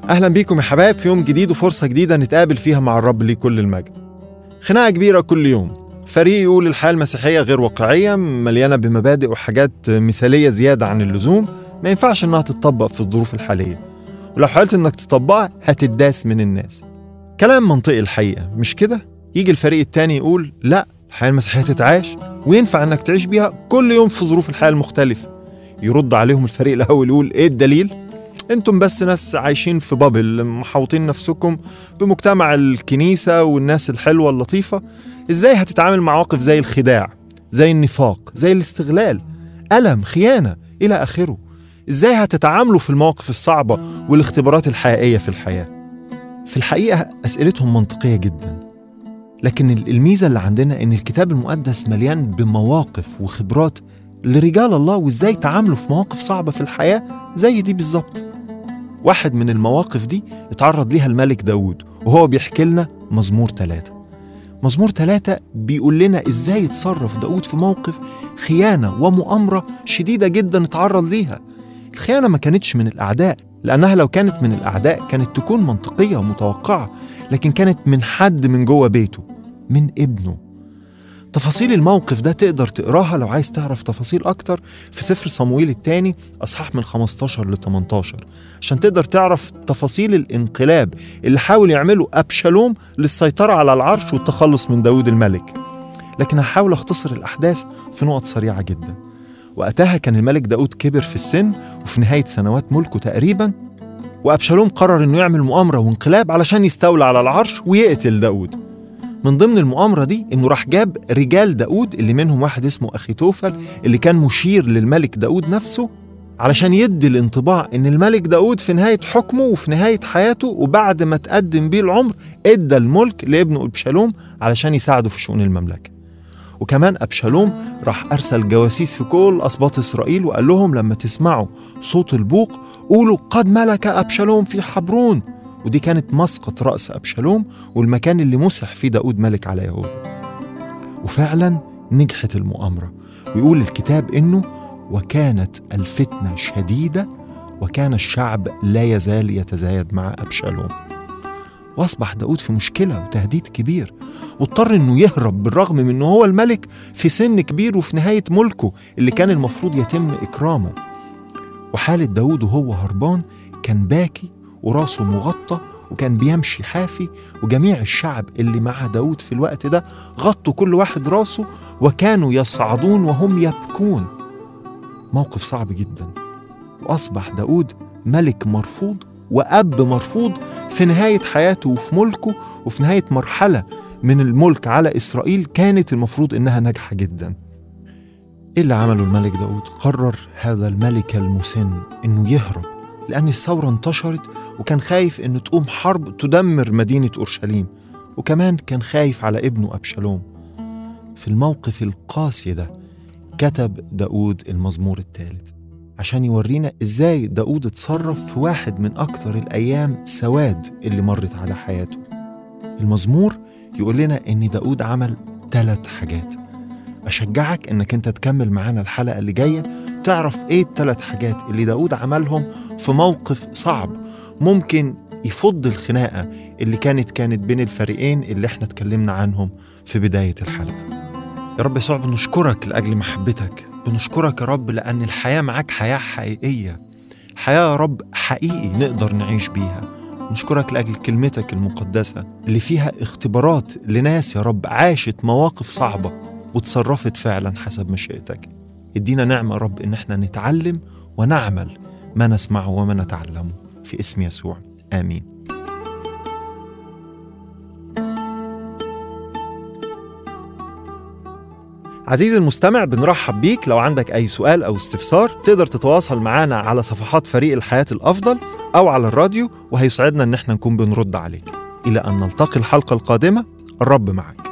أهلا بيكم يا حبايب في يوم جديد وفرصة جديدة نتقابل فيها مع الرب ليه كل المجد خناقة كبيرة كل يوم فريق يقول الحياة المسيحية غير واقعية مليانة بمبادئ وحاجات مثالية زيادة عن اللزوم ما ينفعش إنها تتطبق في الظروف الحالية ولو حاولت إنك تطبقها هتداس من الناس كلام منطقي الحقيقة مش كده؟ يجي الفريق التاني يقول لا الحياة المسيحية تتعاش وينفع إنك تعيش بيها كل يوم في ظروف الحياة المختلفة يرد عليهم الفريق الأول يقول إيه الدليل؟ انتم بس ناس عايشين في بابل محاوطين نفسكم بمجتمع الكنيسة والناس الحلوة اللطيفة ازاي هتتعامل مع مواقف زي الخداع زي النفاق زي الاستغلال ألم خيانة إلى آخره ازاي هتتعاملوا في المواقف الصعبة والاختبارات الحقيقية في الحياة في الحقيقة أسئلتهم منطقية جدا لكن الميزة اللي عندنا إن الكتاب المقدس مليان بمواقف وخبرات لرجال الله وإزاي تعاملوا في مواقف صعبة في الحياة زي دي بالظبط واحد من المواقف دي اتعرض ليها الملك داود وهو بيحكي لنا مزمور ثلاثة مزمور ثلاثة بيقول لنا ازاي اتصرف داود في موقف خيانة ومؤامرة شديدة جدا اتعرض ليها الخيانة ما كانتش من الأعداء لأنها لو كانت من الأعداء كانت تكون منطقية ومتوقعة لكن كانت من حد من جوه بيته من ابنه تفاصيل الموقف ده تقدر تقراها لو عايز تعرف تفاصيل أكتر في سفر صمويل الثاني أصحاح من 15 ل 18 عشان تقدر تعرف تفاصيل الانقلاب اللي حاول يعمله أبشالوم للسيطرة على العرش والتخلص من داود الملك لكن هحاول أختصر الأحداث في نقط سريعة جدا وقتها كان الملك داود كبر في السن وفي نهاية سنوات ملكه تقريبا وأبشالوم قرر إنه يعمل مؤامرة وانقلاب علشان يستولى على العرش ويقتل داود من ضمن المؤامرة دي إنه راح جاب رجال داود اللي منهم واحد اسمه أخيتوفل اللي كان مشير للملك داود نفسه علشان يدي الانطباع إن الملك داود في نهاية حكمه وفي نهاية حياته وبعد ما تقدم بيه العمر إدى الملك لابنه أبشالوم علشان يساعده في شؤون المملكة وكمان أبشالوم راح أرسل جواسيس في كل أسباط إسرائيل وقال لهم لما تسمعوا صوت البوق قولوا قد ملك أبشالوم في حبرون ودي كانت مسقط رأس أبشالوم والمكان اللي مسح فيه داود ملك على يهوذا وفعلا نجحت المؤامرة ويقول الكتاب إنه وكانت الفتنة شديدة وكان الشعب لا يزال يتزايد مع أبشالوم واصبح داود في مشكله وتهديد كبير واضطر انه يهرب بالرغم من انه هو الملك في سن كبير وفي نهايه ملكه اللي كان المفروض يتم اكرامه وحاله داود وهو هربان كان باكي وراسه مغطى وكان بيمشي حافي وجميع الشعب اللي مع داود في الوقت ده غطوا كل واحد راسه وكانوا يصعدون وهم يبكون موقف صعب جدا وأصبح داود ملك مرفوض وأب مرفوض في نهاية حياته وفي ملكه وفي نهاية مرحلة من الملك على إسرائيل كانت المفروض إنها ناجحة جدا إيه اللي عمله الملك داود؟ قرر هذا الملك المسن إنه يهرب لأن الثورة انتشرت وكان خايف إنه تقوم حرب تدمر مدينة أورشليم وكمان كان خايف على ابنه أبشالوم في الموقف القاسي ده كتب داود المزمور الثالث عشان يورينا ازاي داود اتصرف في واحد من أكثر الأيام سواد اللي مرت على حياته المزمور يقول لنا إن داود عمل ثلاث حاجات أشجعك إنك أنت تكمل معانا الحلقة اللي جاية تعرف إيه الثلاث حاجات اللي داود عملهم في موقف صعب ممكن يفض الخناقة اللي كانت كانت بين الفريقين اللي احنا اتكلمنا عنهم في بداية الحلقة يا رب يسوع بنشكرك لأجل محبتك بنشكرك يا رب لأن الحياة معاك حياة حقيقية حياة يا رب حقيقي نقدر نعيش بيها نشكرك لأجل كلمتك المقدسة اللي فيها اختبارات لناس يا رب عاشت مواقف صعبة وتصرفت فعلا حسب مشيئتك ادينا نعمة يا رب إن احنا نتعلم ونعمل ما نسمعه وما نتعلمه في اسم يسوع آمين عزيزي المستمع بنرحب بيك لو عندك أي سؤال أو استفسار تقدر تتواصل معنا على صفحات فريق الحياة الأفضل أو على الراديو وهيسعدنا إن احنا نكون بنرد عليك إلى أن نلتقي الحلقة القادمة الرب معك